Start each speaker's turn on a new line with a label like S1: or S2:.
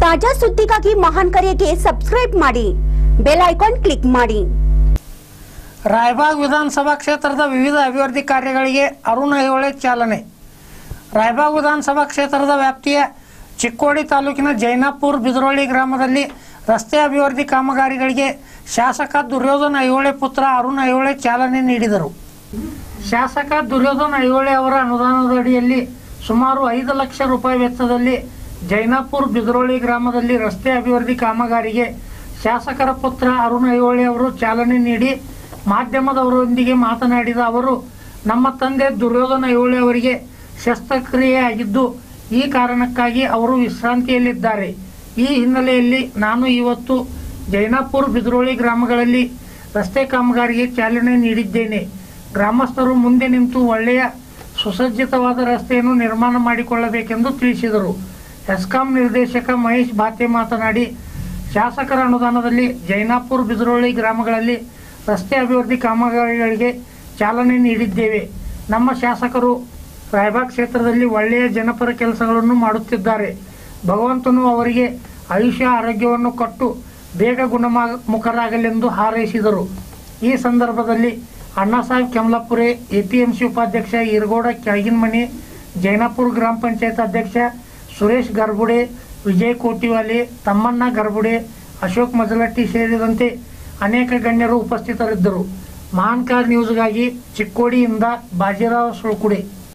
S1: ತಾಜಾ ಸುದ್ದಿಗಾಗಿ ಮಹಾನ್ ಕರೆಗೆ ಸಬ್ಸ್ಕ್ರೈಬ್ ಮಾಡಿ ಬೆಲ್ ಐಕಾನ್ ಕ್ಲಿಕ್ ಮಾಡಿ
S2: ರಾಯಬಾಗ್ ವಿಧಾನಸಭಾ ಕ್ಷೇತ್ರದ ವಿವಿಧ ಅಭಿವೃದ್ಧಿ ಕಾರ್ಯಗಳಿಗೆ ಅರುಣ್ ಐಹೊಳೆ ಚಾಲನೆ ರಾಯಬಾಗ್ ವಿಧಾನಸಭಾ ಕ್ಷೇತ್ರದ ವ್ಯಾಪ್ತಿಯ ಚಿಕ್ಕೋಡಿ ತಾಲೂಕಿನ ಜೈನಾಪುರ್ ಬಿದರೋಳಿ ಗ್ರಾಮದಲ್ಲಿ ರಸ್ತೆ ಅಭಿವೃದ್ಧಿ ಕಾಮಗಾರಿಗಳಿಗೆ ಶಾಸಕ ದುರ್ಯೋಧನ ಐಹೊಳೆ ಪುತ್ರ ಅರುಣ್ ಐಹೊಳೆ ಚಾಲನೆ ನೀಡಿದರು ಶಾಸಕ ದುರ್ಯೋಧನ ಐಹೊಳೆ ಅವರ ಅನುದಾನದ ಅಡಿಯಲ್ಲಿ ಸುಮಾರು ಐದು ಲಕ್ಷ ರೂಪಾಯಿ ವೆಚ್ಚದಲ್ಲಿ ಜೈನಾಪುರ್ ಬಿದರೋಳಿ ಗ್ರಾಮದಲ್ಲಿ ರಸ್ತೆ ಅಭಿವೃದ್ಧಿ ಕಾಮಗಾರಿಗೆ ಶಾಸಕರ ಪುತ್ರ ಅರುಣ್ ಐಹೊಳೆ ಅವರು ಚಾಲನೆ ನೀಡಿ ಮಾಧ್ಯಮದವರೊಂದಿಗೆ ಮಾತನಾಡಿದ ಅವರು ನಮ್ಮ ತಂದೆ ದುರ್ಯೋಧನ ಐಹೊಳೆ ಅವರಿಗೆ ಶಸ್ತ್ರಕ್ರಿಯೆ ಆಗಿದ್ದು ಈ ಕಾರಣಕ್ಕಾಗಿ ಅವರು ವಿಶ್ರಾಂತಿಯಲ್ಲಿದ್ದಾರೆ ಈ ಹಿನ್ನೆಲೆಯಲ್ಲಿ ನಾನು ಇವತ್ತು ಜೈನಾಪುರ್ ಬಿದರೋಳಿ ಗ್ರಾಮಗಳಲ್ಲಿ ರಸ್ತೆ ಕಾಮಗಾರಿಗೆ ಚಾಲನೆ ನೀಡಿದ್ದೇನೆ ಗ್ರಾಮಸ್ಥರು ಮುಂದೆ ನಿಂತು ಒಳ್ಳೆಯ ಸುಸಜ್ಜಿತವಾದ ರಸ್ತೆಯನ್ನು ನಿರ್ಮಾಣ ಮಾಡಿಕೊಳ್ಳಬೇಕೆಂದು ತಿಳಿಸಿದರು ಹೆಸ್ಕಾಂ ನಿರ್ದೇಶಕ ಮಹೇಶ್ ಭಾತೆ ಮಾತನಾಡಿ ಶಾಸಕರ ಅನುದಾನದಲ್ಲಿ ಜೈನಾಪುರ್ ಬಿದರೋಳಿ ಗ್ರಾಮಗಳಲ್ಲಿ ರಸ್ತೆ ಅಭಿವೃದ್ಧಿ ಕಾಮಗಾರಿಗಳಿಗೆ ಚಾಲನೆ ನೀಡಿದ್ದೇವೆ ನಮ್ಮ ಶಾಸಕರು ರಾಯಬಾಗ್ ಕ್ಷೇತ್ರದಲ್ಲಿ ಒಳ್ಳೆಯ ಜನಪರ ಕೆಲಸಗಳನ್ನು ಮಾಡುತ್ತಿದ್ದಾರೆ ಭಗವಂತನು ಅವರಿಗೆ ಆಯುಷ್ಯ ಆರೋಗ್ಯವನ್ನು ಕೊಟ್ಟು ಬೇಗ ಗುಣಮುಖರಾಗಲೆಂದು ಹಾರೈಸಿದರು ಈ ಸಂದರ್ಭದಲ್ಲಿ ಅಣ್ಣಾಸಾಹೇಬ್ ಕೆಮ್ಲಾಪುರೆ ಎಪಿಎಂಸಿ ಉಪಾಧ್ಯಕ್ಷ ಈರಗೌಡ ಕೆಳಗಿನಮನಿ ಜೈನಾಪುರ ಗ್ರಾಮ ಪಂಚಾಯತ್ ಅಧ್ಯಕ್ಷ ಸುರೇಶ್ ಗರ್ಬುಡೆ ವಿಜಯ್ ಕೋಟಿವಾಲೆ ತಮ್ಮಣ್ಣ ಗರ್ಬುಡೆ ಅಶೋಕ್ ಮಜಲಟ್ಟಿ ಸೇರಿದಂತೆ ಅನೇಕ ಗಣ್ಯರು ಉಪಸ್ಥಿತರಿದ್ದರು ಮಹಾನ್ ಕಾರ್ ನ್ಯೂಸ್ಗಾಗಿ ಚಿಕ್ಕೋಡಿಯಿಂದ ಬಾಜಿರಾವ್ ಸುಳ್ಕುಡೆ